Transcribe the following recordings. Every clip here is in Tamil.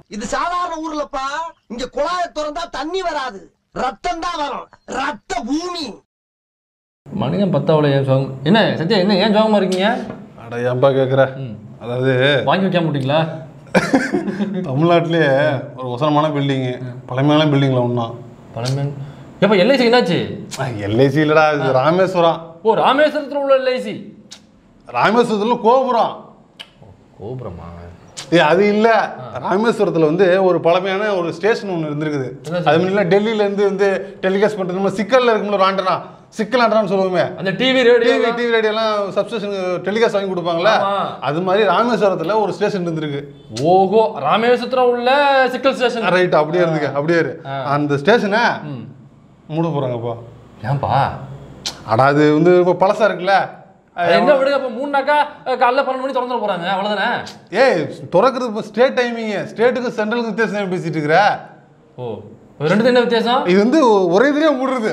இது சாதாரண ஊர்லப்பா இங்க குழாய திறந்தா தண்ணி வராது ரத்தம் தான் வரும் ரத்த பூமி மனிதன் பத்தாவல ஏன் சோகம் என்ன சத்யா என்ன ஏன் சோகமா இருக்கீங்க அட ஏன்பா கேட்குற அதாவது வாங்கி வைக்காம விட்டீங்களா தமிழ்நாட்டிலேயே ஒரு உசரமான பில்டிங்கு பழமையான பில்டிங்கில் ஒன்றா பழமன் எப்ப எல்ஐசி என்னாச்சு எல்ஐசி இல்லடா இது ராமேஸ்வரம் ஓ ராமேஸ்வரத்தில் உள்ள எல்ஐசி ராமேஸ்வரத்தில் கோபுரம் கோபுரமா ஏ அது இல்ல ராமேஸ்வரத்துல வந்து ஒரு பழமையான ஒரு ஸ்டேஷன் ஒன்று இருந்திருக்குது என்ன அது முன்னாடி டெல்லியில இருந்து வந்து டெலிகாஸ்ட் பண்றது நம்ம சிக்கல்ல இருக்கும்ல ஒரு ஆண்டனா சிக்கல் ஆண்டனான்னு சொல்லுவோமே அந்த TV radio TV TV radio எல்லாம் சப்ஸ்டேஷன் டெலிகாஸ்ட் வாங்கி கொடுப்பாங்களா ஆமா. அது மாதிரி ராமேஸ்வரத்துல ஒரு ஸ்டேஷன் இருந்திருக்கு ஓஹோ ராமேஸ்வரத்தில் உள்ள சிக்கல் ஸ்டேஷன் ரைட் அப்படியே இருந்துக்க அப்படியே இரு அந்த ஸ்டேஷனை மூட போறாங்கப்பா ஏன்பா அடா அது வந்து இப்போ பழசா இருக்குல்ல அது எங்க விடுங்க அப்ப மூணுனாக்கா அஹ், காலைல பன்னெண்டு மணி திறந்துட போறாங்க அவ்வளவுதானே ஏய் திறக்கிறது இப்போ ஸ்டேட் டைமிங் ஸ்டேட்டுக்கு சென்ட்ரலுக்கு வித்தியாசம் பேசிட்டு இருக்கிற ஓ இது ரெண்டுத்துக்கு என்ன வித்தியாசம் இது வந்து ஒரே இதுலயே மூடுறது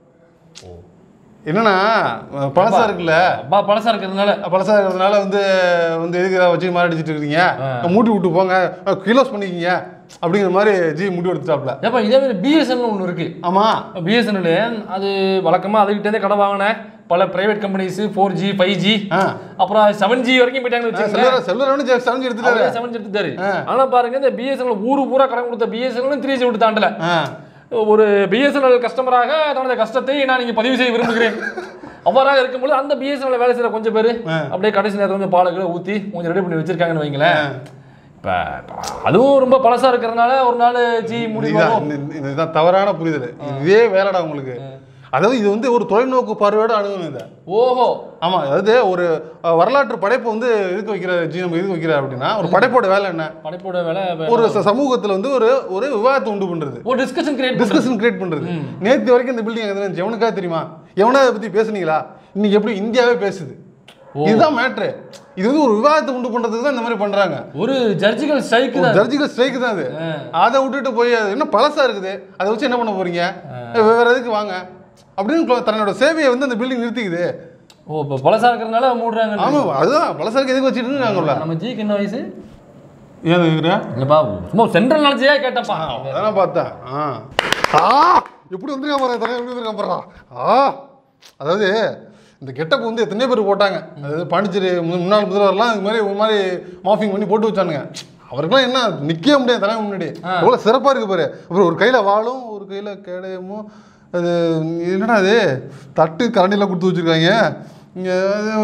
என்னன்னா பழசா இருக்குல்ல அப்பா பழசா இருக்கிறதுனால பழசா இருக்கிறதுனால வந்து வந்து எதுக்கு இதை வச்சு மாதிரி அடிச்சிட்டு இருக்கீங்க மூட்டி விட்டு போங்க கிலோஸ் பண்ணிக்கிங்க அப்படிங்கிற மாதிரி ஜி முடி எடுத்துட்டாப்ல ஏப்பா இதே மாதிரி பிஎஸ்என்எல் ஒன்று இருக்கு ஆமா பிஎஸ்என்எல் அது வழக்கமாக அதுக்கிட்டே கடை வாங்கினேன் பல private companies four G five G ஆ. அப்புறம் செவன் ஜி வரைக்கும் போயிட்டாங்கன்னு வச்சுக்கோங்களேன் செல்வர செல்வர வந்து செவஞ்சு எடுத்துட்டாரு செவன் ஜி எடுத்துட்டாரு ஆனா பாருங்க இந்த பிஎஸ்என்எல் ஊரு பூரா கடன் கொடுத்த பிஎஸ்என்எல் த்ரீ ஜி விட்டு தாண்டல ஆ. ஒரு பிஎஸ்என்எல் கஸ்டமராக தனது கஷ்டத்தை நான் இங்க பதிவு செய்ய விரும்புகிறேன் அவ்வாறாக இருக்கும்போது அந்த பிஎஸ்என்எல் வேலை செய்யற கொஞ்சம் பேர் அப்படியே கடைசி நேரத்தில் கொஞ்சம் பாலை கீழே ஊற்றி கொஞ்சம் ரெடி பண்ணி வச்சிருக்காங்கன்னு வைங்களேன் இப்போ அதுவும் ரொம்ப பழசா இருக்கிறதுனால ஒரு நாள் ஜி முடிவு இதுதான் வரும். இந்த- இந்த- இதுதான் தவறான புரிதல் இதே வேலைடா உங்களுக்கு அதாவது இது வந்து ஒரு தொலைநோக்கு பார்வையோட அணுகணும் இதை ஓஹோ ஆமா அதாவது ஒரு அஹ், வரலாற்று படைப்பு வந்து எதுக்கு வைக்கிற ஜி நம்ம எதுக்கு வைக்கிற அப்படின்னா ஒரு படைப்போட வேலை என்ன படைப்போட வேலை ஒரு ச- சமூகத்துல வந்து ஒரு ஒரு விவாதத்தை உண்டு பண்றது ஒரு டிஸ்கஷன் கிரியேட் டிஸ்கஷன் கிரியேட் பண்றது நேத்து வரைக்கும் இந்த பில்டிங் எங்க இருந்துச்சு எவனுக்கா தெரியுமா எவனா அதை பத்தி பேசுனீங்களா இன்னைக்கு எப்படி இந்தியாவே பேசுது இதுதான் மேட்ரு இது வந்து ஒரு விவாதத்தை உண்டு பண்றதுக்கு தான் இந்த மாதிரி பண்றாங்க ஒரு ஜட்ஜிகள் ஸ்ட்ரைக் தான் ஜட்ஜிகள் ஸ்ட்ரைக் தான் அது அதை விட்டுட்டு போய் அது என்ன பழசா இருக்குது அதை வச்சு என்ன பண்ண போறீங்க வேற எதுக்கு வாங்க அப்படின்னு கொ- தன்னோட சேவையை வந்து அந்த பில்டிங் நிறுத்திக்குது ஓ இப்போ பழசா இருக்கிறதுனால மூடுறாங்க ஆமா அதுதான் பழசா இருக்கு எதுக்கு வச்சுட்டு இருக்காங்கல்ல நம்ம ஜிக்கு என்ன வயசு ஏன் இருக்கிற இல்லப்பா சும்மா சென்ட்ரல் நாலேஜே கேட்டப்பா அதான் பார்த்தேன் ஆ ஆ எப்படி வந்திருக்கா பாரு தலை எப்படி வந்திருக்கா பாரு ஆ அதாவது இந்த கெட்டப் வந்து எத்தனையோ பேர் போட்டாங்க அதாவது பாண்டிச்சேரி மு- முன்னாள் முதல்வர்லாம் இது மாதிரி ஒரு மாதிரி மாஃபிங் பண்ணி போட்டு வச்சானுங்க அவருக்கெல்லாம் என்ன நிற்கவே முடியாது தலைமை முன்னாடி எவ்வளோ சிறப்பாக இருக்கு பாரு அப்புறம் ஒரு கையில் வாளும் ஒரு கையில் கேடயமும் அது இது என்னடா அது தட்டு கரண்டிலாம் கொடுத்து வச்சிருக்காங்க இங்கே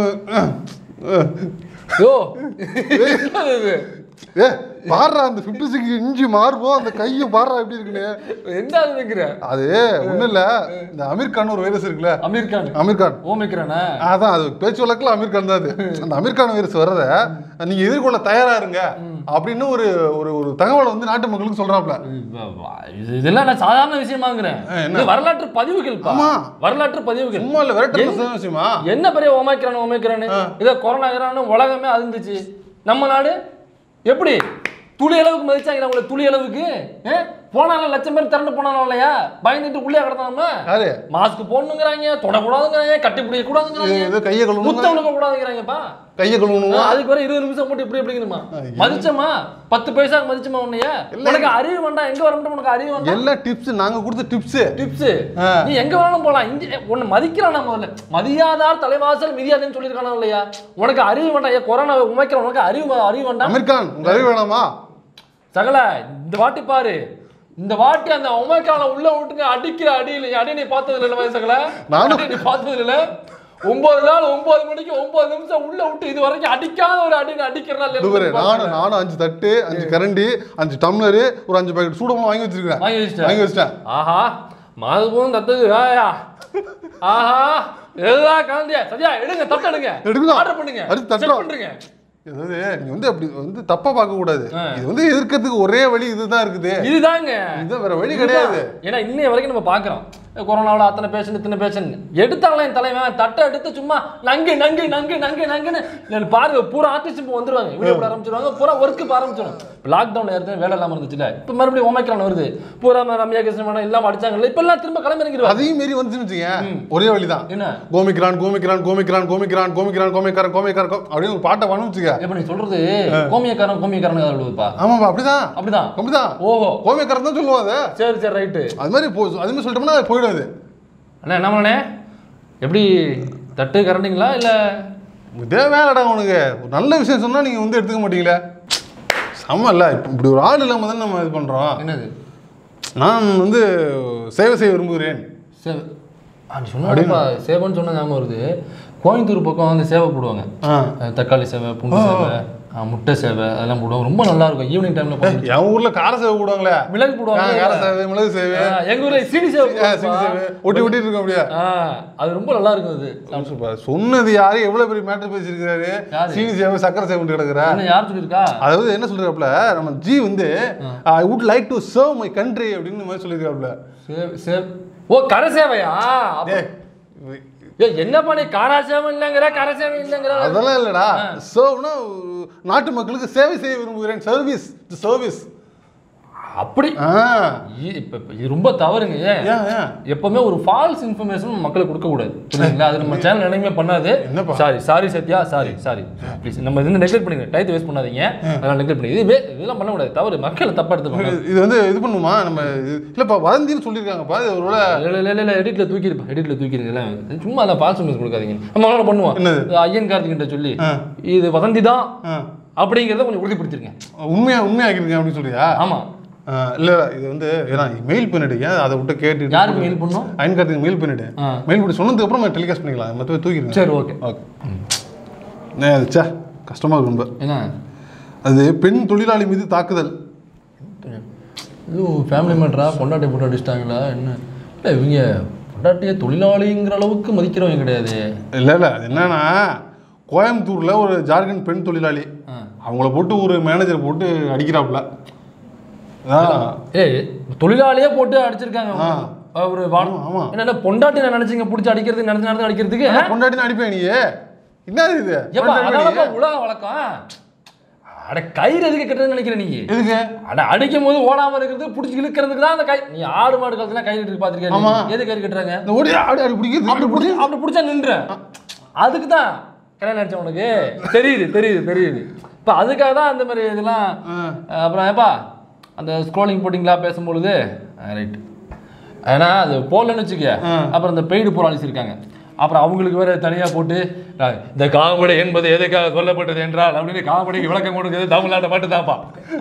யோ என்னது இது? ஏ பாடுறா அந்த ஃபிஃப்டி சிக்ஸ் இன்ச்சு மார்போ அந்த கையை பாடுறா எப்படி இருக்குன்னு என்ன இருக்கிற அது ஒண்ணும் இல்ல இந்த அமீர் கான் ஒரு வைரஸ் இருக்குல்ல அமீர் கான் அமீர் கான் ஓமிக்கிறானா அதான் அது பேச்சு வழக்கில் அமீர் கான் தான் அது அந்த அமீர் கான் வைரஸ் வர்றத நீங்க எதிர்கொள்ள தயாரா இருங்க அப்படின்னு ஒரு ஒரு ஒரு தகவலை வந்து நாட்டு மக்களுக்கு சொல்றாப்ல இது இதெல்லாம் நான் சாதாரண விஷயமாங்கிறேன் இது வரலாற்று பதிவுகள் ஆமா. வரலாற்று பதிவுகள் சும்மா இல்ல விரட்ட விஷயமா என்ன பெரிய ஓமைக்கிறான் ஓமைக்கிறான்னு இதோ கொரோனா கிரான்னு உலகமே அழிந்துச்சு நம்ம நாடு எப்படி துளி அளவுக்கு மதிச்சாங்க நம்மள துளி அளவுக்கு ஆ? போனாலும் லட்சம் பேர் திரண்டு போனாலும் இல்லையா பயந்துட்டு உள்ளே கிடந்தாம யாரு மாஸ்க் போடணுங்கிறாங்க தொடக்கூடாதுங்கிறாங்க கட்டி பிடிக்க இது கூடாதுங்கிறாங்க இது கையை கழுவணும் முத்தவனுக்கு கூடாதுங்கிறாங்கப்பா கையை கழுவணுமா அதுக்கு வர இருபது நிமிஷம் போட்டு இப்படி எப்படிங்கணுமா மதிச்சமா பத்து பைசா மதிச்சமா உன்னைய உனக்கு அறிவு வேண்டாம் எங்க வரட்டும் உனக்கு அறிவு வேண்டாம் எல்லா டிப்ஸ் நாங்க கொடுத்த டிப்ஸ் டிப்ஸ் ஆ. நீ எங்க வேணாலும் போலாம் இங்க உன்னை மதிக்கிறானா முதல்ல மதியாதார் தலைவாசல் மிதியாதுன்னு சொல்லியிருக்கானா இல்லையா உனக்கு அறிவு வேண்டாம் ஏன் கொரோனா உமைக்கிற உனக்கு அறிவு அறிவு வேண்டாம் அமீர் கான் உங்க அறிவு வேணாமா சகல இந்த வாட்டி பாரு இந்த வாட்டி அந்த உமைக்கான உள்ள விட்டுங்க அடிக்கிற அடியில் அடி நீ பார்த்தது இல்லை சகல நானும். அடி நீ பார்த்தது இல்ல ஒன்பது நாள் ஒன்பது மணிக்கு ஒன்பது நிமிஷம் உள்ள விட்டு இது வரைக்கும் அடிக்காத ஒரு அடி நீ அடிக்கிறனால இதுவரை நானும் நானும் அஞ்சு தட்டு அஞ்சு கரண்டி அஞ்சு டம்ளரு ஒரு அஞ்சு பாக்கெட் சூடமா வாங்கி வச்சிருக்கேன் வாங்கி வச்சிட்டேன். வாங்கி வச்சிட்டேன் ஆஹா மாதுபோம் தத்தது ஆயா ஆஹா எல்லாம் கலந்தியா சரியா எடுங்க தட்டு எடுங்க எடுக்கலாம். ஆர்டர் பண்ணுங்க அடுத்து செட் தட்டுறோம். பண்ணுங்க அதாவது நீங்க வந்து அப்படி வந்து தப்பா பார்க்க கூடாது இது வந்து எதிர்க்கிறதுக்கு ஒரே வழி இதுதான் இருக்குது இதுதாங்க இதுதான் வேற வழி கிடையாது ஏன்னா இன்னைய வரைக்கும் நம்ம பாக்குறோம் கொரோனாவில் அத்தனை பேஷண்ட் இத்தனை பேஷண்ட் எடுத்தாங்களே என் தலைவன் தட்டை எடுத்து சும்மா நங்கு நங்கு நங்கு நங்கு நங்குன்னு நான் பாருங்க பூரா ஆர்டிஸ்ட் இப்போ வந்துருவாங்க வீடியோ போட ஆரம்பிச்சிருவாங்க பூரா ஒர்க்கு இப்போ ஆரம்பிச்சிடும் லாக்டவுன் ஏற்கனவே வேலை இல்லாமல் இருந்துச்சுல இப்போ மறுபடியும் ஓமைக்கிறான் வருது பூரா ரம்யா கிருஷ்ணன் இல்லாமல் அடிச்சாங்கல்ல இப்போ எல்லாம் திரும்ப கிளம்பிறங்கிடுவாங்க அதையும் மீறி வந்துச்சுன்னு வச்சுக்கங்க ஒரே வழிதான் என்ன கோமிக்கிறான் கோமிக்கிறான் கோமிக்கிறான் கோமிக்கிறான் கோமிக்கிறான் கோமிக்காரன் கோமிக்காரன் கோ- அப்படின்னு ஒரு பாட்டை பண்ணு வச்சுக்க எப்ப நீ சொல்றது கோமியக்காரன் கோமியக்காரன் விழுதுப்பா ஆமாப்பா அப்படிதான் அப்படிதான் அப்படிதான் ஓஹோ கோமிக்காரன் தான் சொல்லுவாங்க சரி சரி ரைட்டு அது மாதிரி போ அது மாதிரி சொல்லிட்டோம்னா அது போயிடும் அது அண்ணா என்ன பண்ணே எப்படி தட்டு கரண்டிங்களா இல்லை இதே வேலைடா உனக்கு ஒரு நல்ல விஷயம் சொன்னா நீங்க வந்து எடுத்துக்க மாட்டீங்களே செம்ம இல்ல இப்ப இப்படி ஒரு ஆள் இல்லாம தானே நம்ம இது பண்றோம் என்னது நான் வந்து சேவை செய்ய விரும்புகிறேன் சேவை ஆ, நீ சொன்னா சேவைன்னு சொன்ன ஞாபகம் வருது கோயம்புத்தூர் பக்கம் வந்து சேவை போடுவாங்க ஆ. அஹ் தக்காளி சேவை பூண்டு சேவை ஆ, முட்டை சேவை அதெல்லாம் போடுவாங்க ரொம்ப நல்லா இருக்கும் ஈவினிங் டைம்ல போடுவாங்க என் ஊர்ல கார சேவை போடுவாங்களே மிளகு ஆ, போடுவாங்க கார சேவை மிளகு சேவை ஆ, எங்க ஊர்ல சீனி சேவை ஆ, சிங்கு போடுவாங்கப்பா. சேவை ஒட்டி ஒட்டி இருக்கும் அப்படியே ஆ, அது ரொம்ப நல்லா இருக்கும் அது சூப்பர். சொன்னது யாரு எவ்வளவு பெரிய மேட்டர் பேசியிருக்காரு யாரு? சீனி சேவை சக்கரை சேவை கிடக்குற என்ன யார் சொல்லியிருக்கா அதாவது என்ன சொல்றாப்ல நம்ம ஜி வந்து I would like to serve my country அப்படின்னு மாதிரி சொல்லியிருக்காப்ல சேவை சேவை ஓ கரை சேவையா அப்ப- டேய், ஏய், என்னப்பா நீ காரா சேவை இல்லைங்கிற கரை சேவை இல்லைங்கிற அதெல்லாம் இல்லடா சர்வ்னா நாட்டு மக்களுக்கு சேவை செய்ய விரும்புகிறேன் சர்வீஸ் சர்வீஸ் அப்படி ஆ இ- இப்ப இப்ப இது ரொம்ப தவறுங்க ஏன் ஏன் ஏன் எப்பவுமே ஒரு ஃபால்ஸ் இன்ஃபர்மேஷன் மக்களுக்கு கொடுக்க கூடாது புரியுதுங்களா அது நம்ம சேனல் நினைமே பண்ணாது என்னப்பா? Sorry sorry Sathya sorry sorry please நம்ம இது நெக்லெக்ட் பண்ணுங்க டைத்தை வேஸ்ட் பண்ணாதீங்க அதெல்லாம் நெக்லெக்ட் பண்ணி இதுவே இதெல்லாம் பண்ண கூடாது தவறு மக்கள் தப்பா எடுத்துப்பாங்க இது வந்து இது பண்ணுமா நம்ம இது- இல்லப்பா வதந்தின்னு சொல்லியிருக்காங்கப்பா இது ஒருவேளை இல்ல இல்ல இல்ல, இல்ல எடிட்ல தூக்கிருப்பா எடிட்ல தூக்கிருங்க சும்மா அதெல்லாம் ஃபால்ஸ் நியூஸ் கொடுக்காதீங்க நம்ம அதெல்லாம் பண்ணுவோம் என்னது? இது ஐயன் கார்த்திகிட்ட சொல்லி ஆ. இது வதந்தி தான் ஆ, அப்படிங்கிறத கொஞ்சம் உறுதிப்படுத்திருங்க உண்மையா உண்மையாக்கிருக்கேன் அப்படின்னு சொல்றியா ஆமா ஆ, இல்ல இது வந்து ஏன்னா மெயில் பண்ணிடு ஏன் அதை விட்டு கேட்டு யாருக்கு மெயில் பண்ணோம் அயன் கார்த்திக் மெயில் பண்ணிடு ஆ. மெயில் பண்ணி சொன்னதுக்கு அப்புறம் நம்ம டெலிகாஸ்ட் பண்ணிக்கலாம் மற்ற தூக்கிடுங்க சரி ஓகே ஓகே சே கஷ்டமா இருக்கு ரொம்ப என்ன அது பெண் தொழிலாளி மீது தாக்குதல் இது ஃபேமிலி மேட்டரா பொண்டாட்டி போட்டு அடிச்சிட்டாங்களா என்ன இல்லை இவங்க பொண்டாட்டியை தொழிலாளிங்கிற அளவுக்கு மதிக்கிறவங்க கிடையாது இல்ல இல்ல அது என்னன்னா கோயம்புத்தூர்ல ஒரு ஜார்க்கண்ட் பெண் தொழிலாளி ஆ. அவங்கள போட்டு ஒரு மேனேஜர் போட்டு அடிக்கிறாப்புல அதான் ஏய் தொழிலாளியே போட்டு அடிச்சிருக்காங்க ஆ. ஒரு வானம் ஆமா, ஆமா. என்ன பொண்டாட்டி நான் நினைச்சீங்க பிடிச்சி அடிக்கிறதுக்கு நடந்து நடந்து அடிக்கிறதுக்கு கொண்டாடி அடிப்பேன் நீ என்ன இது ஏப்பா பொண்டாட்டி அதனாலப்பா அடி. உலக வழக்கம் அட கயிறு எதுக்கு கட்டுறதுன்னு நினைக்கிற நீங்க எதுக்கு அட அடிக்கும் போது ஓடாம இருக்கிறது பிடிச்சி இழுக்கிறதுக்கு தான் அந்த கை நீ ஆடு மாடு கழுத்துல கயிறு இருக்கு பாத்திருக்கியா ஆமா. நீ? எது கயிறு கட்டுறாங்க இந்த ஓடி ஆடி ஆடி பிடிக்கிறது அப்படி பிடிச்சி அப்படி பிடிச்சா நின்ற அதுக்கு தான் கல்யாணம் ஆச்சு உனக்கு தெரியுது தெரியுது தெரியுது இப்போ அதுக்காக தான் அந்த மாதிரி இதெல்லாம் அஹ், அப்புறம் ஏப்பா அந்த ஸ்க்ரோலிங் போட்டிங்களா பேசும்பொழுது ரைட் ஏன்னா அது போடலன்னு வச்சுக்க அப்புறம் இந்த பெய்டு போராளிஸ் இருக்காங்க அப்புறம் அவங்களுக்கு வேற தனியா போட்டு அஹ், இந்த காவடி என்பது எதுக்காக சொல்லப்பட்டது என்றால் அப்படின்னு காவடிக்கு விளக்கம் கொடுக்குறது தமிழ்நாட்டை மட்டும் தான்ப்பா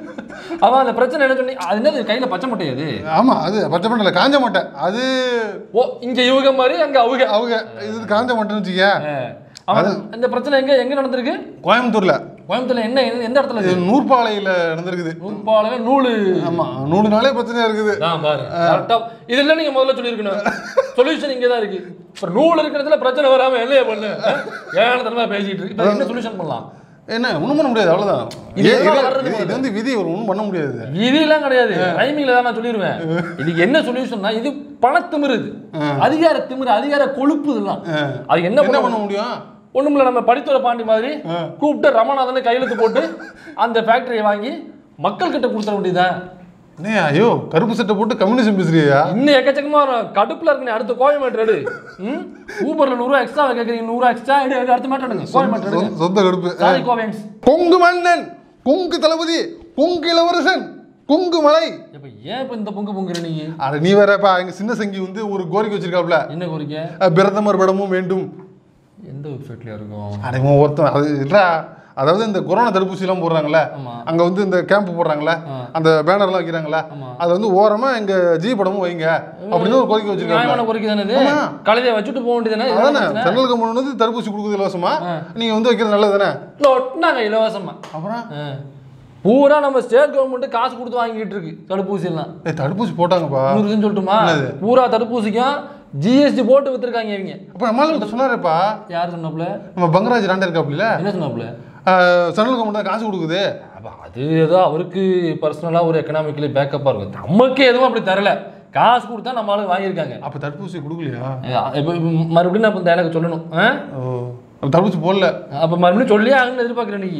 அவன் அந்த பிரச்சனை என்ன சொன்னி அது என்னது கையில பச்சை மட்டை அது ஆமா அது பச்சை பண்ணல காஞ்ச மாட்டேன் அது ஓ இங்க இவங்க மாதிரி அங்க அவங்க அவங்க இது காஞ்ச மாட்டேன்னு வச்சுக்க அஹ், அவன் இந்த பிரச்சனை எங்க எங்க நடந்திருக்கு கோயம்புத்தூர்ல கோயம்புத்தூர்ல என்ன என்ன- எந்த இடத்துல இது இருக்கு நூற்பாலையில நடந்திருக்குது நூற்பாலையில நூலு ஆமா நூறு நாளே பிரச்சனையா இருக்குது தான் பாரு கரெக்டா இதெல்லாம் நீங்க முதல்ல சொல்லியிருக்கணும் சொல்யூஷன் இங்க தான் இருக்கு இப்ப நூல் இருக்கிறதுல பிரச்சனை வராம என்னைய பண்ணு ஏனத்தனமா பேசிட்டு இருக்கு இப்ப என்ன சொல்யூஷன் பண்ணலாம் என்ன ஒண்ணும் பண்ண முடியாது அவ்வளவுதான் இது ஏ, எதனால இது- வர்றது இது- இது வந்து விதி ஒரு ஒண்ணும் பண்ண முடியாது இதெல்லாம் கிடையாது டைமிங்ல தான் நான் சொல்லிடுவேன் இதுக்கு என்ன சொல்யூஷன்னா இது பணத்திமிரு இது அதிகார திமிரு அதிகார கொழுப்பு இதெல்லாம் அது என்ன என்ன பண்ண பண்ண முடியும் ஒண்ணுமில்ல நம்ம படித்துறை பாண்டி மாதிரி கூப்பிட்டு ரமநாதன் கையெழுத்து போட்டு அந்த ஃபேக்டரியை வாங்கி மக்கள் கிட்ட கொடுத்துட வேண்டியதுதான் என்ன ஐயோ கருப்பு சட்டை போட்டு கம்யூனிசம் பேசுறியா இன்னும் எக்கச்சக்கமா வரும் கடுப்புல இருக்கு நீ அடுத்த கோயம்பேட்டு எடு ம் ஊபர்ல நூறுரூவா எக்ஸ்ட்ரா கேட்குறீங்க நூறுரூவா எக்ஸ்ட்ரா எடு எடு, அடுத்த மாட்டேன் எடுங்க கோயம்பேட்டு எடுங்க சொந்த- சொந்த கடுப்பு சாரி கோவேங்ஸ் கொங்கு மன்னன் கொங்கு தளபதி கொங்கு இளவரசன் கொங்கு மலை இப்ப ஏன் இப்ப இந்த பொங்கு பொங்குற நீ அட நீ வேறப்பா எங்க சின்ன சங்கி வந்து ஒரு கோரிக்கை வச்சிருக்காப்ல என்ன கோரிக்கை அஹ், பிரதமர் படமும் வேண்டும் எந்த வெப்சைட்ல இருக்கும் அட இவன் ஒருத்தன் அது இல்ல அதாவது இந்த கொரோனா தடுப்பூசி எல்லாம் போடுறாங்கல்ல ஆமா. அங்க வந்து இந்த கேம்ப் போடுறாங்கல்ல அந்த பேனர்லாம் வைக்கிறாங்கல்ல ஆமா. அது வந்து ஓரமா எங்க ஜி படமும் வைங்க அப்படின்னு ஒரு கோரிக்கை வச்சிருக்காங்க நியாயமான கோரிக்கை தானே இது ஆமா. கழுதையை வச்சுட்டு போக வேண்டியதானே அதானே சென்ட்ரல் கவர்மெண்ட் வந்து தடுப்பூசி கொடுக்குறது இலவசமா நீங்க வந்து வைக்கிறது நல்லது தானே ஒட்டினாங்க இலவசமா அப்புறம் ஆ. பூரா நம்ம ஸ்டேட் கவர்மெண்ட் காசு கொடுத்து வாங்கிட்டு இருக்கு தடுப்பூசி எல்லாம் ஏய், தடுப்பூசி போட்டாங்கப்பா இன்னொரு விஷயம் சொல்லட்டுமா என்னது? பூரா தடுப்பூசிக்கும் ஜிஎஸ்டி போட்டு வித்துருக்காங்க இவங்க அப்ப நம்மளால சொன்னாருப்பா யார் சொன்னாப்புல நம்ம பங்கராஜ் ராண்டா இருக்காப்ல என்ன சொன்னாப்புல சென்ட்ரல் கவர்மெண்ட் தான் காசு கொடுக்குது அப்ப அது ஏதோ அவருக்கு பர்சனலா ஒரு எக்கனாமிக்கலி பேக்கப்பா இருக்கும் நமக்கு எதுவும் அப்படி தரல காசு கொடுத்தா நம்ம ஆளு வாங்கியிருக்காங்க அப்ப தடுப்பூசி கொடுக்கலையா இப்போ மறுபடியும் நான் இப்போ இந்த எனக்கு சொல்லணும் ஆ? ஓ அப்ப தடுப்பூசி போடல அப்போ மறுபடியும் சொல்லி ஆகணும்னு எதிர்பார்க்குறேன் நீ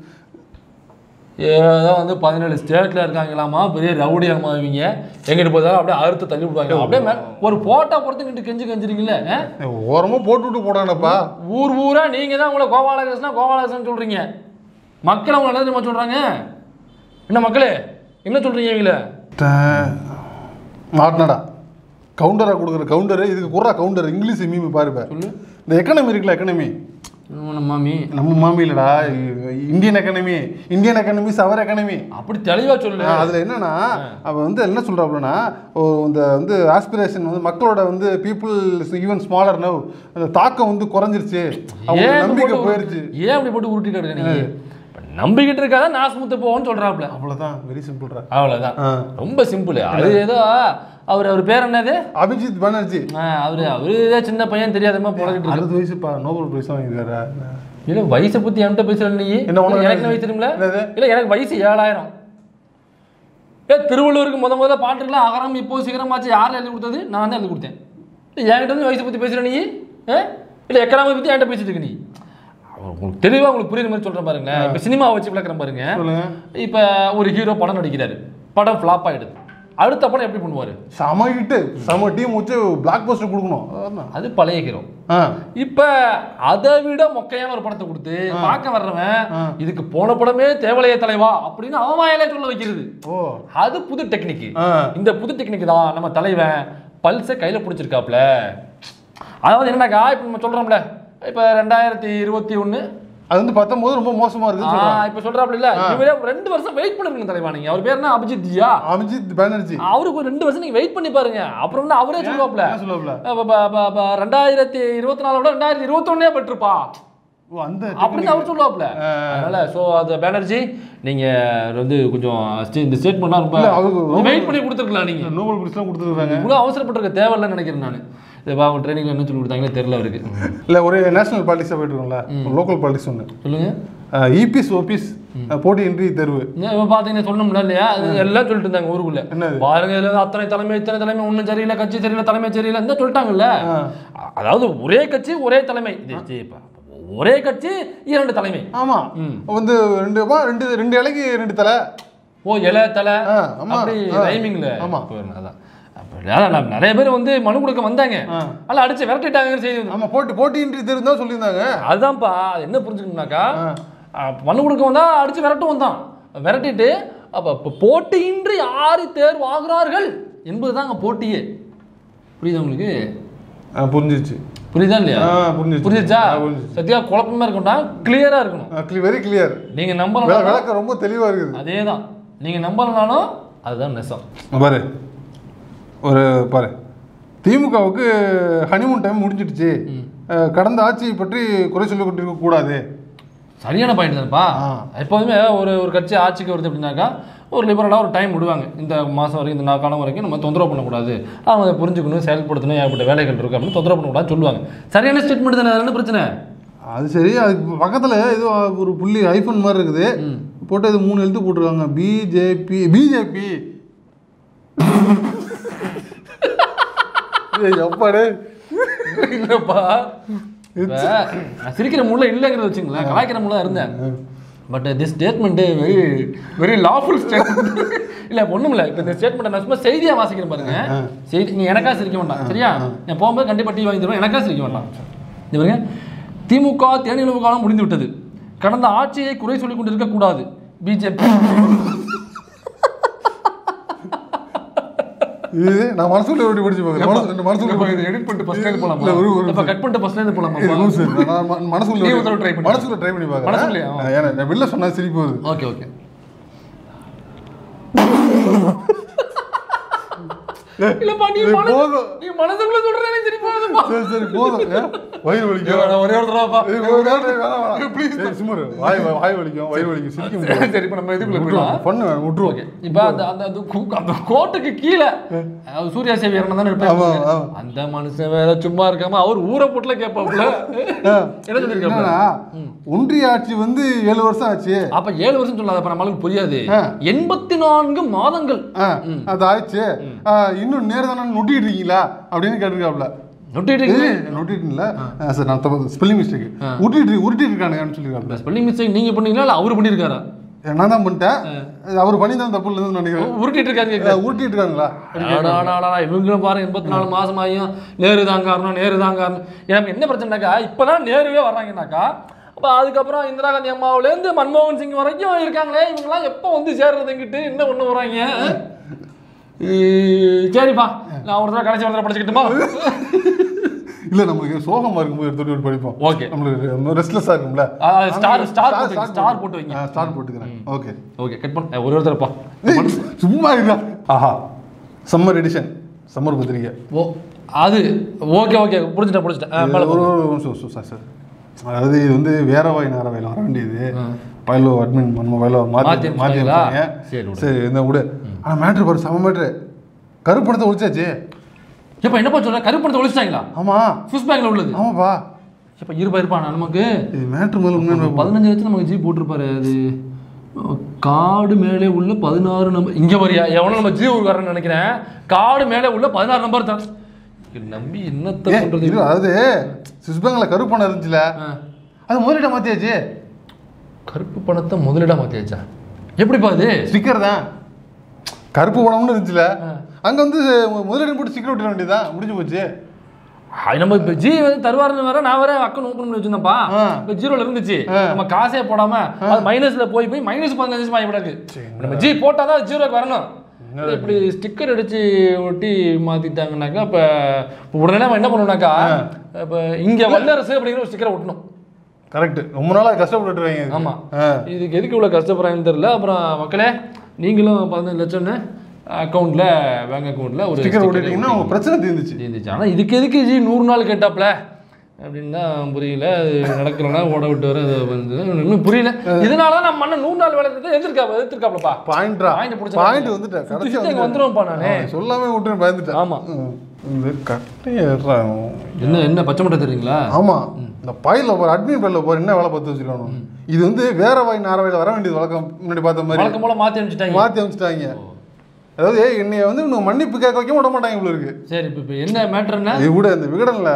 ஏதோ வந்து பதினேழு ஸ்டேட்டில் இருக்காங்களாமா பெரிய ரவுடியாமா இவங்க எங்கிட்டு போதாலும் அப்படியே அறுத்து தள்ளி விடுவாங்க அப்படியே மே- ஒரு போட்டோ பொறுத்து கிட்ட கெஞ்சு கெஞ்சிருக்கீங்களே ஆ? ஓரமா போட்டு விட்டு போடானப்பா ஊர் ஊரா நீங்க தான் உங்களை கோபாலகிருஷ்ணா கோபாலகிருஷ்ணன் சொல்றீங்க மக்கள் அவங்க என்ன தெரியுமா சொல்றாங்க என்ன மக்களே என்ன சொல்றீங்க இவங்கள மாட்டினடா கவுண்டரா கொடுக்குற கவுண்டரு இதுக்கு குறா கவுண்டர் இங்கிலீஷ் மீமி பாருப்ப சொல்லு இந்த எக்கனமி இருக்குல்ல எக்கனமி நம்ம மாமி நம்ம மாமி இல்லடா இந்தியன் எக்கனமி இந்தியன் எக்கனமி சவர் எக்கனமி அப்படி தெளிவா சொல்லு அதுல என்னன்னா அவன் வந்து என்ன சொல்றாப்புலனா இந்த வந்து ஆஸ்பிரேஷன் வந்து மக்களோட வந்து பீப்புள் ஈவன் ஸ்மாலர் நவ் அந்த தாக்கம் வந்து குறைஞ்சிருச்சு அவங்க ஏன் இப்படி நம்பிக்கை போட்டு போயிருச்சு ஏன் அப்படி போட்டு உருட்டிட்டு இருக்க நீங்க இப்ப நம்பிக்கிட்டு இருக்காத நாசமுத்து போவோன்னு சொல்றாப்ல அவ்வளவுதான் வெரி சிம்பிள்ரா அவ்வளவுதான் ஆ. ரொம்ப சிம்பிள் அது ஏதோ அவர் அவர் பேர் என்னது அபிஜித் பானர்ஜி ஆ, அவரு அவரு ஏதோ சின்ன பையன் தெரியாதமா புலகிட்டு இருக்கு அறுபது வயசுப்பா நோபல் பிரைஸ் வாங்கியிருக்காரா இல்ல வயசை பத்தி என்கிட்ட பேசுற நீ என்ன உனக்கு எனக்கு என்ன வயசு தெரியுமில என்னது? இல்ல எனக்கு வயசு ஏழாயிரம் ஏ திருவள்ளுவருக்கு முத முதல்ல பாட்டுலாம் அகரம் இப்போ சீக்கிரமாச்சு யார் எழுதி கொடுத்தது நான் தான் எழுதி கொடுத்தேன் இல்ல, என்கிட்ட வந்து வயசை பத்தி பேசுற நீ ஏ? இல்ல எக்கனாமி பத்தி என்கிட்ட பேசிட்டு இருக்க நீ அவர் உங்களுக்கு தெளிவா உங்களுக்கு புரியுற மாதிரி சொல்றேன் பாருங்க இப்ப சினிமாவை வச்சு விளக்குறேன் பாருங்க சொல்லுங்க இப்ப ஒரு ஹீரோ படம் நடிக்கிறாரு படம் ஃபிளாப் ஆயிடுது அடுத்த படம் எப்படி பண்ணுவாரு செம ஹிட்டு செம டீம் வச்சு பிளாக் போஸ்டர் கொடுக்கணும் அதான். அது பழைய ஹீரோ ஆ இப்ப அதை விட மொக்கையான ஒரு படத்தை கொடுத்து பார்க்க வர்றவன் இதுக்கு போன படமே தேவலைய தலைவா அப்படின்னு அவன் வாயிலே சொல்ல வைக்கிறது ஓ அது புது டெக்னிக் ஆ. இந்த புது டெக்னிக் தான் நம்ம தலைவன் பல்ஸை கையில பிடிச்சிருக்காப்ல அதாவது என்னக்கா இப்ப நம்ம சொல்றோம்ல இப்ப ரெண்டாயிரத்தி இருபத்தி ஒண்ணு அது வந்து பத்தொன்பது ரொம்ப மோசமா இருக்குன்னு சொல்றாங்க இப்ப சொல்றாப்ல இல்ல இவரே ரெண்டு வருஷம் வெயிட் பண்ணிருங்க தலைவா நீங்க அவர் பேர் என்ன அபிஜித் ஜியா அபிஜித் பானர்ஜி அவருக்கு ஒரு ரெண்டு வருஷம் நீங்க வெயிட் பண்ணி பாருங்க அப்புறம் வந்து அவரே சொல்லுவாப்ல என்ன சொல்லுவாப்ல அப்ப- ப- ப- ப- ரெண்டாயிரத்தி இருபத்தி நாலோட ரெண்டாயிரத்தி இருபத்தொன்னே பெற்றுப்பா ஓ அந்த அப்படின்னு அவர் சொல்லுவாப்ல அதனால சோ அது பேனர்ஜி நீங்க வந்து கொஞ்சம் ஸ்டே- இந்த ஸ்டேட்மெண்ட்லாம் ரொம்ப இல்ல, அவருக்கு வெயிட் பண்ணி கொடுத்துருக்கலாம் நீங்க நோபல் பிரைஸ்லாம் கொடுத்துருக்காங்க இவ்வளவு அவசரப்பட்டிருக்க தேவையில்லைன்னு நினைக்கிறேன் நான் இது அவங்க ட்ரைனிங்ல என்ன சொல்லி கொடுத்தாங்களே தெரியல அவருக்கு இல்ல ஒரு நேஷனல் பாலிட்டிக்ஸா போயிட்டு இருக்கோம்ல லோக்கல் பாலிட்டிக்ஸ் ஒன்று சொல்லுங்க இபிஸ் ஓபிஸ் போட்டியின்றி தேர்வு இந்த இப்ப பாத்தீங்கன்னா சொன்னோம்ல இல்லையா அது எல்லாம் சொல்லிட்டு இருந்தாங்க ஊருக்குள்ள என்னது? பாருங்க இதுல அத்தனை தலைமை இத்தனை தலைமை ஒண்ணும் சரியில்லை கட்சி சரியில்லை தலைமை சரியில்லை இந்த சொல்லிட்டாங்கல்ல அதாவது ஒரே கட்சி ஒரே தலைமை இது சரி, இப்ப ஒரே கட்சி இரண்டு தலைமை ஆமா வந்து ரெண்டு பா ரெண்டு ரெண்டு இலைக்கு ரெண்டு தலை ஓ இலை தலை ஆ, ஆமா. அப்படி ஆ. ரைமிங்ல ஆமா. அதான் அப்படி அதான் நான் நிறைய பேர் வந்து மனு கொடுக்க வந்தாங்க அல்ல அடிச்சு விரட்டிட்டாங்கன்னு செய்தி வந்து. ஆமா போட்டி போட்டியின்றி தேர்வு தான் சொல்லியிருந்தாங்க அதுதான்ப்பா அது என்ன புரிஞ்சுக்கணும்னாக்கா அஹ், மனு கொடுக்க வந்தா அடிச்சு விரட்டும் வந்தான் விரட்டிட்டு அப்ப இப்ப போட்டியின்றி யாரு தேர்வு ஆகிறார்கள் என்பதுதான் அங்க போட்டியே புரியுதா உங்களுக்கு ஆ, புரிஞ்சிருச்சு புரியுதா இல்லையா ஆ, புரிஞ்சிருச்சு. புரிஞ்சுச்சா ஆ, புரிஞ்சிருச்சு. சத்தியா குழப்பமா இருக்கணும்னா கிளியரா இருக்கணும் வெரி கிளியர் நீங்க நம்பலாம் விளக்கம் ரொம்ப தெளிவா இருக்குது அதேதான் நீங்க நம்பலனாலும் அதுதான் நெசம் பாரு ஒரு பாரு திமுகவுக்கு ஹனிமூன் டைம் முடிஞ்சிடுச்சு அஹ், கடந்த ஆட்சியை பற்றி குறை சொல்லிக் கொண்டிருக்க கூடாது சரியான பாயிண்ட் தான்ப்பா ஆ. எப்போதுமே ஒரு ஒரு கட்சி ஆட்சிக்கு வருது அப்படின்னாக்கா ஒரு லிபரலாக ஒரு டைம் விடுவாங்க இந்த மாதம் வரைக்கும் இந்த நா- காலம் வரைக்கும் நம்ம தொந்தரவு பண்ணக்கூடாது அவங்க அதை புரிஞ்சுக்கணும் செயல்படுத்தணும் ஏகப்பட்ட வேலைகள் இருக்கு அப்படின்னு தொந்தரவு பண்ணக்கூடாதுன்னு சொல்லுவாங்க சரியான ஸ்டேட்மெண்ட் தானே அது என்ன பிரச்சனை அது சரி அதுக்கு பக்கத்தில் ஏதோ ஒரு புள்ளி ஐஃபோன் மாதிரி இருக்குது போட்டு இது மூணு எழுத்து போட்டிருக்காங்க பிஜேபி பிஜேபி எப்பாடு இல்லைப்பா இப்ப நான் சிரிக்கிற முள்ள இல்லைங்கிறத வச்சுங்களேன் கலாய்க்கிற முள்ள இருந்தேன் but this statement very very laughful statement இல்ல ஒண்ணும் இல்ல இப்ப இந்த ஸ்டேட்மெண்ட் நான் சும்மா செய்தியா வாசிக்கிறேன் பாருங்க செய்தி நீ எனக்கா சிரிக்க வேண்டாம் சரியா நான் போகும்போது கண்டிப்பா டீ வாங்கி தருவேன் எனக்கா சிரிக்க வேண்டாம் இது பாருங்க திமுக தேனிலவு காலம் முடிந்து விட்டது கடந்த ஆட்சியை குறை சொல்லிக் கொண்டிருக்க கூடாது பிஜேபி இது நான் மனசுக்குள்ள எப்படி படிச்சு பார்க்குறேன் மனசு ரெண்டு மனசுக்குள்ள எடிட் பண்ணிட்டு ஃபர்ஸ்ட் இருந்து இல்ல, ஒரு- ஒரு போலாமா இப்ப கட் பண்ணிட்டு ஃபர்ஸ்ட் இருந்து போலாமா இது ரூல்ஸ் நான் ம- மனசுக்குள்ள நீ ஒரு தடவை try பண்ணு. மனசுக்குள்ள ட்ரை பண்ணி பார்க்குறேன் மனசுக்குள்ளயா? ஏன்னா நான் வெளில சொன்னா சிரிப்பு வருது ஓகே ஓகே இல்லப்பா நீ இது மனசு போதும். நீ மனசுக்குள்ள சொல்றேன்னு சரி போதும்பா சரி சரி போதும் ஏன்? வயிறு வலிக்கும் ஒரே ஒரு தடவைப்பா ஏய், வேணாம், வேணாம், வேணாம். ஏய், சும்மா இரு. வாய் வாய் வாய் வலிக்கும் வயிறு வலிக்கும் சிரிக்க முடியாது சரி இப்போ நம்ம இதுக்குள்ள விட்டுருவோம் போயிடலாம் பண்ணு விட்டுருவோம் ஓகே இப்போ அந்த அந்த அந்த கு- அந்த கோட்டுக்கு கீழே அஹ் சூர்யா சேவியர் தானே ஆமா, இருப்பாரு ஆமா. அந்த மனுஷன் வேற சும்மா இருக்காம அவர் ஊரை போட்டுல கேட்பாப்புல என்ன சொல்லிருக்காரு என்னன்னா ஒன்றிய ஆட்சி வந்து ஏழு வருஷம் ஆச்சு அப்ப ஏழு வருஷம் சொல்லாத அப்ப நம்மளுக்கு புரியாது ஆ. எண்பத்தி நான்கு மாதங்கள் ஆ, அது ஆயிடுச்சு ஆ, இன்னும் நேரம் தானே நொட்டிட்டு இருக்கீங்களா அப்படின்னு கேட்டிருக்காப்ல நொட்டிட்டு இருக்கு நொட்டிட்டுல சார் நான் தப்பு ஸ்பெல்லிங் மிஸ்டேக் உருட்டிட்டு உருட்டிட்டு இருக்கானுங்கன்னு சொல்லியிருக்காப்ல ஸ்பெல்லிங் மிஸ்டேக் நீங்க பண்ணீங்களா இல்ல அவரு பண்ணிருக்காரா நான் தான் பண்ணிட்டேன் அவர் பண்ணி தான் தப்பு இல்லைன்னு நினைக்கிறேன் உருட்டிட்டு இருக்காரு கேக்குது. அஹ், உருட்டிட்டு இருக்காங்களா அடாடாடாடா, இவங்களும் பாருங்க எண்பத்தி நாலு மாசம் ஆகியும் நேரு தான் காரணம் நேரு தான் காரணம் எனக்கு என்ன பிரச்சனைனாக்கா இப்பதான் நேருவே வர்றாங்கன்னாக்கா அப்ப அதுக்கப்புறம் இந்திரா காந்தி அம்மாவுலேருந்து மன்மோகன் சிங் வரைக்கும் இருக்காங்களே இவங்கெல்லாம் எப்போ வந்து சேர்றதுங்கிட்டு என்ன பண்ண வராங்க ஈ, சரிப்பா நான் ஒரு தடவை கடைசி ஒரு தடவை படிச்சுக்கிட்டுமா இல்ல நமக்கு சோகமா இருக்கும்போது எடுத்துட்டு போய் படிப்போம் ஓகே நம்மளுக்கு ரெஸ்ட்லெஸ்ஸா இருக்கும்ல ஆ, star, star போட்டு வைங்க, star போட்டு வைங்க. ஸ்டார் போட்டுக்கிறேன் ஓகே ஓகே கட் பண்ண ஒரு ஒரு தடவைப்பா சும்மா இருக்கா ஆஹா சம்மர் எடிஷன் சம்மர் பத்திரிக்கை ஓ அது ஓகே ஓகே புரிஞ்சுட்டேன் புரிஞ்சுட்டேன் ஆ, மேல ஒரு போ. ஒரு நிமிஷம் சார் சார் சார் அதாவது இது வந்து வேற வாய் நேர வயல வர வேண்டியது பயிலோ அட்மின் நம்ம வயலோ மாத்தி மாற்றி மாற்றி அனுப்பிச்சிட்டாங்களா? அனுப்பிச்சாங்க. சரி, விடு. சரி இந்த விடு ஆனால் மேட்ரு பாரு செம மேட்ரு கருப்பணத்தை ஒழிச்சாச்சு எப்ப என்னப்பா சொல்ற கருப்பணத்தை ஒழிச்சிட்டாங்களா ஆமா சுவிஸ் பேங்க்ல உள்ளது ஆமாப்பா எப்ப இருப்பா இருப்பானா நமக்கு இது மேட்ரு முதல்ல உண்மையான பதினஞ்சு லட்சம் நமக்கு ஜி போட்டிருப்பாரு அது காடு மேலே உள்ள பதினாறு நம்பர் இங்க வரியா எவனோ நம்ம ஜி ஊருக்காரன்னு நினைக்கிறேன் காடு மேலே உள்ள பதினாறு நம்பர் தான் இது நம்பி என்னத்த ஏன், பண்றது இரு, அதாவது சுவிஸ் பேங்க்ல கருப்பணம் இருந்துச்சுல ஆ. அது முதலீட்டை மாத்தியாச்சு கருப்பு பணத்தை முதலிடா மாத்தியாச்சா எப்படிப்பா அது ஸ்டிக்கர் தான் கருப்பு பணம்னு இருந்துச்சுல அங்க வந்து முதலீடு போட்டு ஸ்டிக்கர் ஒட்டிட வேண்டியதுதான் முடிஞ்சு போச்சு அது நம்ம இப்போ ஜி வந்து தருவாருன்னு வேற நான் வேற அக்கௌண்ட் ஓப்பன் பண்ணி வச்சிருந்தேன்ப்பா ஆ. இப்போ ஜீரோல இருந்துச்சு நம்ம காசே போடாம அது மைனஸ்ல போய் போய் மைனஸ் பதினஞ்சு லட்சம் ஆகிவிடாது நம்ம ஜி போட்டாதான் ஜீரோக்கு வரணும் இது இப்படி ஸ்டிக்கர் அடிச்சு ஒட்டி மாத்திட்டாங்கன்னாக்கா இப்போ இப்போ உடனே நம்ம என்ன பண்ணணும்னாக்கா இப்போ இங்க வல்லரசு அப்படிங்கிற ஒரு ஸ்டிக்கரை ஒட்டணும் கரெக்ட் ரொம்ப நாளா கஷ்டப்பட்டு இருக்காங்க ஆமா ஆ. இதுக்கு எதுக்கு இவ்வளோ கஷ்டப்படுறாங்கன்னு தெரியல அப்புறம் மக்களே நீங்களும் பதினஞ்சு லட்சம்னு அக்கௌண்ட்ல பேங்க் அக்கௌண்ட்ல ஒரு ஸ்டிக்கர் sticker ஒட்டிட்டீங்கன்னா உங்க பிரச்சனை தீர்ந்துச்சு இருந்துச்சு ஆனால் இதுக்கு எதுக்கு ஜி நூறு நாள் கேட்டாப்ல அப்படின்னு தான் புரியல அது நடக்கிறனா ஓட விட்டு வர அது வந்து இன்னும் புரியல இதனால தான் நம்ம மண்ணை நூறு நாள் வேலை எடுத்து எதிர்க்கா எதிர்க்காப்லப்பா பாயிண்ட்ரா Point பிடிச்ச பாயிண்ட் மாதிரி. வந்துட்டேன் சுத்தி கடைசியா சுத்தி அங்க வந்து- வந்துருவோம்ப்பா நானு. ஆ, சொல்லாம விட்டுன்னு பயந்துட்டேன் ஆமா ம். இந்த கட்டையா என்ன என்ன பச்சை மட்டை தெரியுங்களா ஆமா இந்த பையில போற அட்மின் பையில போற என்ன வேலை பார்த்து வச்சிருக்கானோ இது வந்து வேற வாய் நார வாயில வர வேண்டியது வழக்கம் முன்னாடி பார்த்த மாதிரி வழக்கம் போல மாத்தி அனுப்பிச்சிட்டாங்க மாத்தி அமைச்சிட்டாங்க அதாவது என்னைய வந்து இன்னும் மன்னிப்பு கேட்க வைக்க விட மாட்டாங்க இவ்வளவு இருக்கு சரி இப்போ இப்போ என்ன மேட்டர்னா இது கூட இந்த விகடன்ல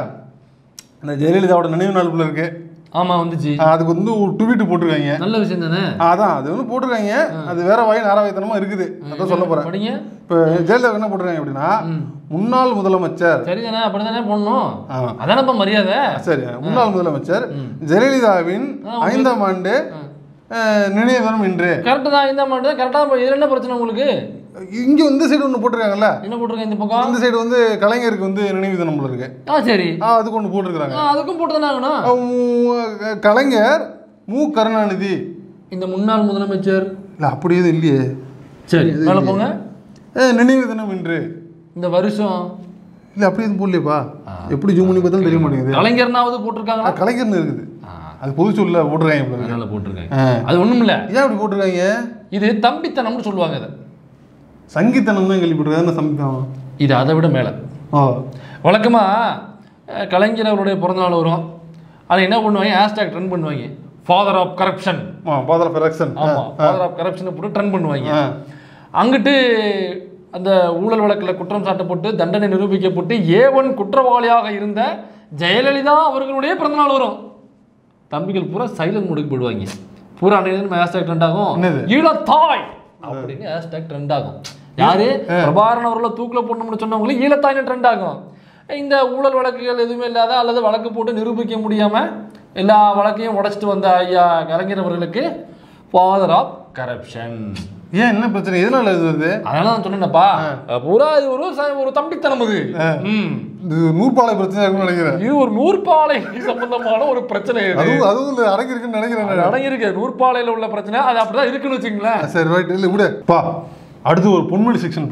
இந்த ஜெயலலிதாவோட நினைவு நாள் போல இருக்கு ஆமா வந்துச்சு ஆ, அதுக்கு வந்து ஒரு ட்வீட் போட்டிருக்காங்க நல்ல விஷயம் தானே ஆ, அதான் அது வந்து போட்டிருக்காங்க அது வேற வாய் நாராவாய்த்தனமா இருக்குது அதான் சொல்ல போறேன் படிங்க இப்போ ஜெயலலிதா என்ன போட்டிருக்காங்க அப்படின்னா முன்னாள் முதலமைச்சர் சரிதானே அப்படிதானே போடணும் ஆ. அதானப்பா மரியாதை சரி முன்னாள் முதலமைச்சர் ஜெயலலிதாவின் ஐந்தாம் ஆண்டு அஹ், நினைவு தினம் இன்று கரெக்டு தான் இந்த மாட்டேன் கரெக்டாக இதில் என்ன பிரச்சனை உங்களுக்கு இங்க இந்த சைடு ஒன்று போட்டிருக்காங்கல்ல என்ன போட்டிருக்கேன் இந்த பக்கம் இந்த சைடு வந்து கலைஞருக்கு வந்து நினைவு தினம் போல இருக்கு ஆ சரி ஆ அதுக்கு ஒன்று போட்டிருக்கிறாங்க ஆ, அதுக்கும் போட்டு தானே ஆகணும் அஹ், மு- கலைஞர் மு கருணாநிதி இந்த முன்னாள் முதலமைச்சர் இல்ல அப்படி எதுவும் இல்லையே சரி மேலே போங்க அஹ், நினைவு தினம் இன்று இந்த வருஷம் இல்ல அப்படி எதுவும் போடலையப்பா எப்படி ஜூம் பண்ணி பார்த்தாலும் தெரிய மாட்டேங்குது கலைஞர்னாவது போட்டிருக்காங்களா ஆ, கலைஞர்னு இருக்குது அது பொது சொல்ல போட்டிருக்காங்க போல இருக்கு. அதனால போட்டிருக்காங்க ஆ. அது ஒண்ணும் இல்ல ஏன் அப்படி போட்டிருக்காங்க இது தம்பித்தனம்னு சொல்லுவாங்க இதை சங்கீத்தனம் தான் கேள்விப்பட்டிருக்காங்க என்ன சங்கீதம் இது அதை விட மேலே ஓ வழக்கமா அஹ், கலைஞர் அவருடைய பிறந்தநாள் வரும் அதை என்ன பண்ணுவாங்க ஹேஷ்டேக் ட்ரெண்ட் பண்ணுவாங்க ஃபாதர் ஆஃப் கரப்ஷன் ஆ ஃபாதர் ஆஃப் எலெக்ஷன் ஆமா ஃபாதர் ஆஃப் கரப்ஷனை போட்டு ட்ரெண்ட் பண்ணுவாங்க ஆ. அங்கிட்டு அந்த ஊழல் வழக்கில் குற்றம் சாட்டப்பட்டு தண்டனை நிரூபிக்கப்பட்டு ஏவன் குற்றவாளியாக இருந்த ஜெயலலிதா அவர்களுடைய பிறந்தநாள் வரும் தம்பிகள் பூரா சைலண்ட் மோடுக்கு போயிடுவாங்க பூரா அன்றைய ஹேஷ்டேக் ட்ரெண்ட் ஆகும் என்னது? ஈழத்தாய் அப்படின்னு ஹேஷ்டேக் ட்ரெண்ட் ஆகும் யாரு பிரபாகரன் அவர்களை தூக்கில போடணும்னு சொன்னவங்களுக்கு ஈழத்தாய்னு ட்ரெண்ட் ஆகும் இந்த ஊழல் வழக்குகள் எதுவுமே இல்லாத அல்லது வழக்கு போட்டு நிரூபிக்க முடியாம எல்லா வழக்கையும் உடைச்சிட்டு வந்த ஐயா கலைஞர் அவர்களுக்கு ஃபாதர் ஆஃப் கரப்ஷன் ஏன் என்ன பிரச்சனை எதனால இது வருது அதனால நான் சொன்னேன்ப்பா பூரா இது ஒரு ச- ஒரு தம்பித்தனம் இது ம். இது நூற்பாலை பிரச்சனை இருக்குன்னு நினைக்கிறேன் இது ஒரு நூற்பாலை சம்பந்தமான ஒரு பிரச்சனை இது அதுவும் அதுவும் இந்த அடங்கியிருக்குன்னு நினைக்கிறேன் அது நான். அடங்கியிருக்கு நூற்பாலையில உள்ள பிரச்சனை அது அப்படிதான் இருக்குன்னு வச்சுங்களேன் சரி ரைட் இல்லை விடு பா அடுத்து ஒரு பொன்மொழி செக்ஷன் பா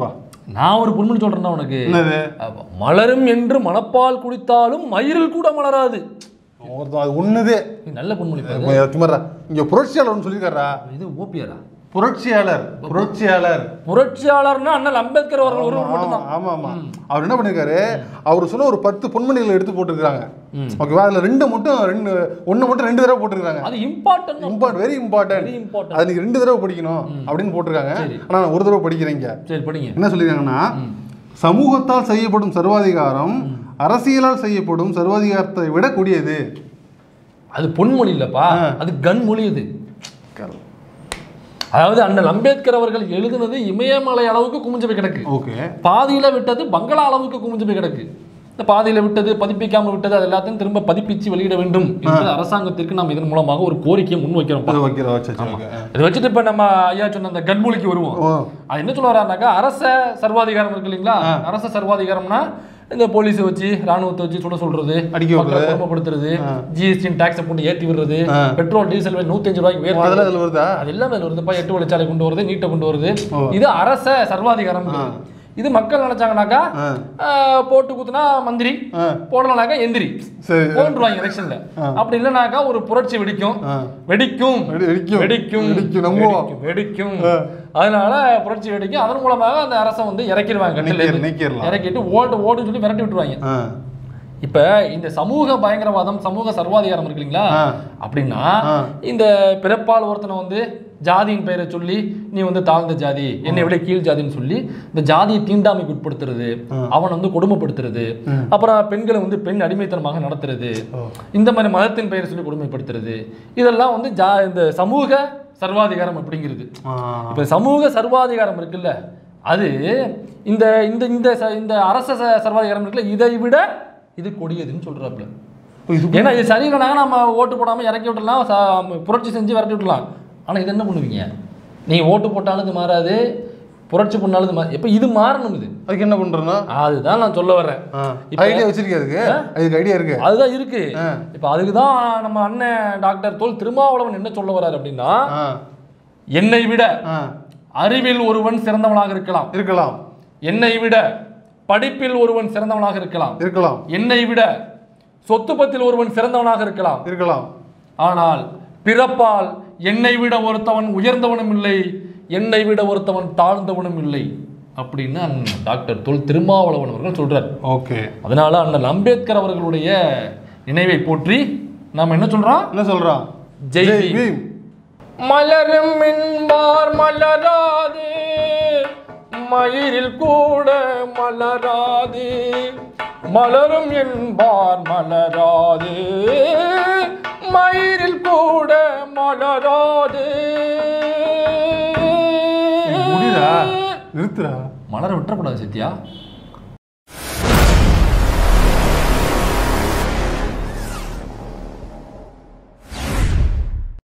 நான் ஒரு பொன்மொழி சொல்றேன்னா உனக்கு என்னது அப்ப, மலரும் என்று மணப்பால் குடித்தாலும் மயிரில் கூட மலராது ஒருத்தன் அது ஒண்ணுதே நீ நல்ல பொன்மொழி பாரு. திமர்றா இங்க புரட்சியாளர்னு சொல்லியிருக்காரா இது ஓபியரா புரட்சியாளர் புரட்சியாளர் புரட்சியாளர்னா அண்ணல் அம்பேத்கர் அவர்கள் ஒருவர் மட்டும்தான் ஆமா ஆமா அவர் என்ன பண்ணிருக்காரு அவர் சொன்ன ஒரு பத்து பொன்மணிகளை எடுத்து போட்டுருக்காங்க ஓகேவா அதுல ரெண்டு மட்டும் ரெண்டு ஒண்ணு மட்டும் ரெண்டு தடவை போட்டிருக்காங்க அது important import very important very important அது நீங்க ரெண்டு தடவை படிக்கணும் அப்படின்னு போட்டிருக்காங்க சரி. ஆனா நான் ஒரு தடவை படிக்கிறேன் இங்க சரி படிங்க என்ன சொல்லியிருக்காங்கன்னா சமூகத்தால் செய்யப்படும் சர்வாதிகாரம் அரசியலால் செய்யப்படும் சர்வாதிகாரத்தை விட கூடியது அது பொன்மொழி இல்லப்பா அது கன் மொழி இது அதாவது அண்ணல் அம்பேத்கர் அவர்கள் எழுதுனது இமயமலை அளவுக்கு குமிஞ்சு போய் கிடக்கு ஓகே பாதியில விட்டது பங்களா அளவுக்கு குமிஞ்சு போய் கிடக்கு இந்த பாதியில விட்டது பதிப்பிக்காம விட்டது அது எல்லாத்தையும் திரும்ப பதிப்பிச்சு வெளியிட வேண்டும் என்பது அரசாங்கத்திற்கு நாம் இதன் மூலமாக ஒரு கோரிக்கையை முன்வைக்கிறோம் அது வைக்கிற வச்சு ஓகே இதை வச்சுட்டு இப்ப நம்ம ஐயா சொன்ன அந்த கன்மொழிக்கு வருவோம் ஓ அது என்ன சொல்ல வர்றாருனாக்கா அரச சர்வாதிகாரம் இருக்கு இல்லைங்களா அரச சர்வாதிகாரம்னா இந்த போலீஸை வச்சு ராணுவத்தை வச்சு சுட சொல்றது அடிக்க மக்களை கொடுமைப்படுத்துறது ஜிஎஸ்டி டாக்ஸை போட்டு ஏத்தி விடுறது பெட்ரோல் டீசல் விலை நூத்தி அஞ்சு ரூபாய்க்கு உயர்த்தி அதெல்லாம் இதுல வருதா அது எல்லாமே அதுல வருதுப்பா எட்டு வழிச்சாலை கொண்டு வருது நீட்டை கொண்டு வருது இது அரச சர்வாதிகாரம் இது மக்கள் நினைச்சாங்கனாக்கா ஆஹ், போட்டு குத்துனா மந்திரி ஆ. போடலனாக்கா எந்திரி சரி போன்றுவாங்க எலெக்ஷன்ல அப்படி இல்லைனாக்கா ஒரு புரட்சி வெடிக்கும் வெடிக்கும் வெடி- வெடிக்கும். வெடிக்கும் வெடிக்கும், நம்புவோம். வெடிக்கும், வெடிக்கும் அதனால புரட்சி வெடிக்கும் அதன் மூலமாக அந்த அரசை வந்து இறக்கிடுவாங்க கட்டில நீக்கிற- இருந்து. நீக்கிடலாம். இறக்கிட்டு ஓடு ஓடுன்னு சொல்லி விரட்டி விட்டுருவாங்க ஆ இப்ப இந்த சமூக பயங்கரவாதம் சமூக சர்வாதிகாரம் இருக்கு இல்லைங்களா ஆ. அப்படின்னா ஆ. இந்த பிறப்பால் ஒருத்தனை வந்து ஜாதியின் பெயரை சொல்லி நீ வந்து தாழ்ந்த ஜாதி என்னை விட கீழ் ஜாதின்னு சொல்லி இந்த ஜாதியை தீண்டாமைக்கு உட்படுத்துறது அவனை வந்து கொடுமைப்படுத்துறது அப்புறம் பெண்களை வந்து பெண் அடிமைத்தனமாக நடத்துறது இந்த மாதிரி மதத்தின் பெயரை சொல்லி கொடுமைப்படுத்துறது இதெல்லாம் வந்து ஜா இந்த சமூக சர்வாதிகாரம் அப்படிங்கிறது ஆ. இப்ப சமூக சர்வாதிகாரம் இருக்குல்ல அது இந்த இந்த இந்த ச- இந்த அரச ச- சர்வாதிகாரம் இருக்குல்ல இதை விட இது கொடியதுன்னு சொல்றாப்புல இது ஏன்னா இது சரியில்லைனாங்க நம்ம ஓட்டு போடாம இறக்கி விட்டுலாம் ச- புரட்சி செஞ்சு விரட்டி விட்டுலாம் ஆனா இது என்ன பண்ணுவீங்க நீங்க ஓட்டு போட்டாலும் இது மாறாது புரட்சி பண்ணாலும் இது மா இப்ப இது மாறணும் இது அதுக்கு என்ன பண்றேன்னா அதுதான் நான் சொல்ல வர்றேன் இப்ப- ஐடியா வச்சிருக்கேன் அதுக்கு அதுக்கு ஐடியா இருக்கு அதுதான் இருக்கு இப்ப அதுக்கு தான் நம்ம அண்ணன் டாக்டர் தோல் திருமாவளவன் என்ன சொல்ல வர்றாரு அப்படின்னா ஆ என்னை விட ஆ அறிவில் ஒருவன் சிறந்தவனாக இருக்கலாம் இருக்கலாம் என்னை விட படிப்பில் ஒருவன் சிறந்தவனாக இருக்கலாம் இருக்கலாம் என்னை விட சொத்து பத்தில் ஒருவன் சிறந்தவனாக இருக்கலாம் இருக்கலாம் ஆனால் பிறப்பால் என்னை விட ஒருத்தவன் உயர்ந்தவனும் இல்லை என்னை விட ஒருத்தவன் தாழ்ந்தவனும் இல்லை அப்படின்னு அண்ணன் டாக்டர் தொல் திருமாவளவன் அவர்கள் சொல்றார் ஓகே அதனால அண்ணல் அம்பேத்கர் அவர்களுடைய நினைவை போற்றி நாம் என்ன சொல்றோம் என்ன சொல்றான் ஜெய் ஜெய் பீம். பீம் மலரும் மின்பார் மலராது மயிரில் கூட மலராது மலரும் என்பார் மலராது மயிரில் கூட மலராது முடியுதா நிறுத்துறா மலர விட்டுறக்கூடாது சத்யா